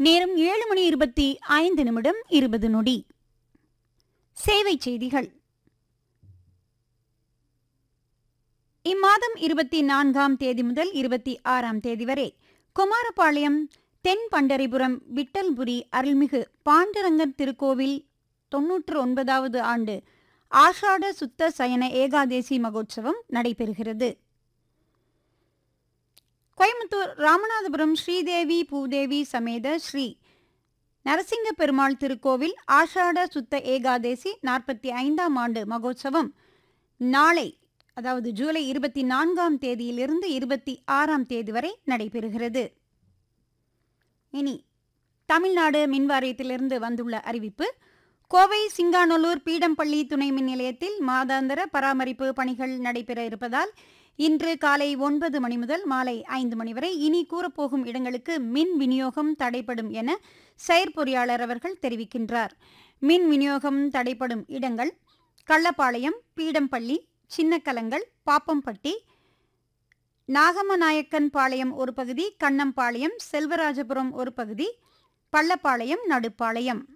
நேரம் ஏழு மணி இருபத்தி ஐந்து நிமிடம் இருபது நொடி சேவை செய்திகள் இம்மாதம் இருபத்தி நான்காம் தேதி முதல் இருபத்தி ஆறாம் தேதி வரை குமாரபாளையம் தென் பண்டரிபுரம் விட்டல்புரி அருள்மிகு பாண்டரங்கர் திருக்கோவில் தொன்னூற்று ஒன்பதாவது ஆண்டு ஆஷாட சுத்த சயன ஏகாதேசி மகோத்சவம் நடைபெறுகிறது கோயம்புத்தூர் ராமநாதபுரம் ஸ்ரீதேவி பூதேவி சமேத ஸ்ரீ நரசிங்க பெருமாள் திருக்கோவில் ஆஷாட சுத்த ஏகாதேசி நாற்பத்தி ஐந்தாம் ஆண்டு மகோத்சவம் நாளை அதாவது ஜூலை இருபத்தி நான்காம் தேதியிலிருந்து இருபத்தி ஆறாம் தேதி வரை நடைபெறுகிறது இனி தமிழ்நாடு மின்வாரியத்திலிருந்து வந்துள்ள அறிவிப்பு கோவை சிங்காநல்லூர் பீடம்பள்ளி துணை மின் நிலையத்தில் மாதாந்திர பராமரிப்பு பணிகள் நடைபெற இருப்பதால் இன்று காலை ஒன்பது மணி முதல் மாலை ஐந்து மணி வரை இனி கூறப்போகும் இடங்களுக்கு மின் விநியோகம் தடைப்படும் என செயற்பொறியாளர் அவர்கள் தெரிவிக்கின்றார் மின் விநியோகம் தடைப்படும் இடங்கள் கள்ளப்பாளையம் பீடம்பள்ளி சின்னக்கலங்கள் பாப்பம்பட்டி நாகமநாயக்கன் பாளையம் ஒரு பகுதி கண்ணம்பாளையம் செல்வராஜபுரம் ஒரு பகுதி பள்ளப்பாளையம் நடுப்பாளையம்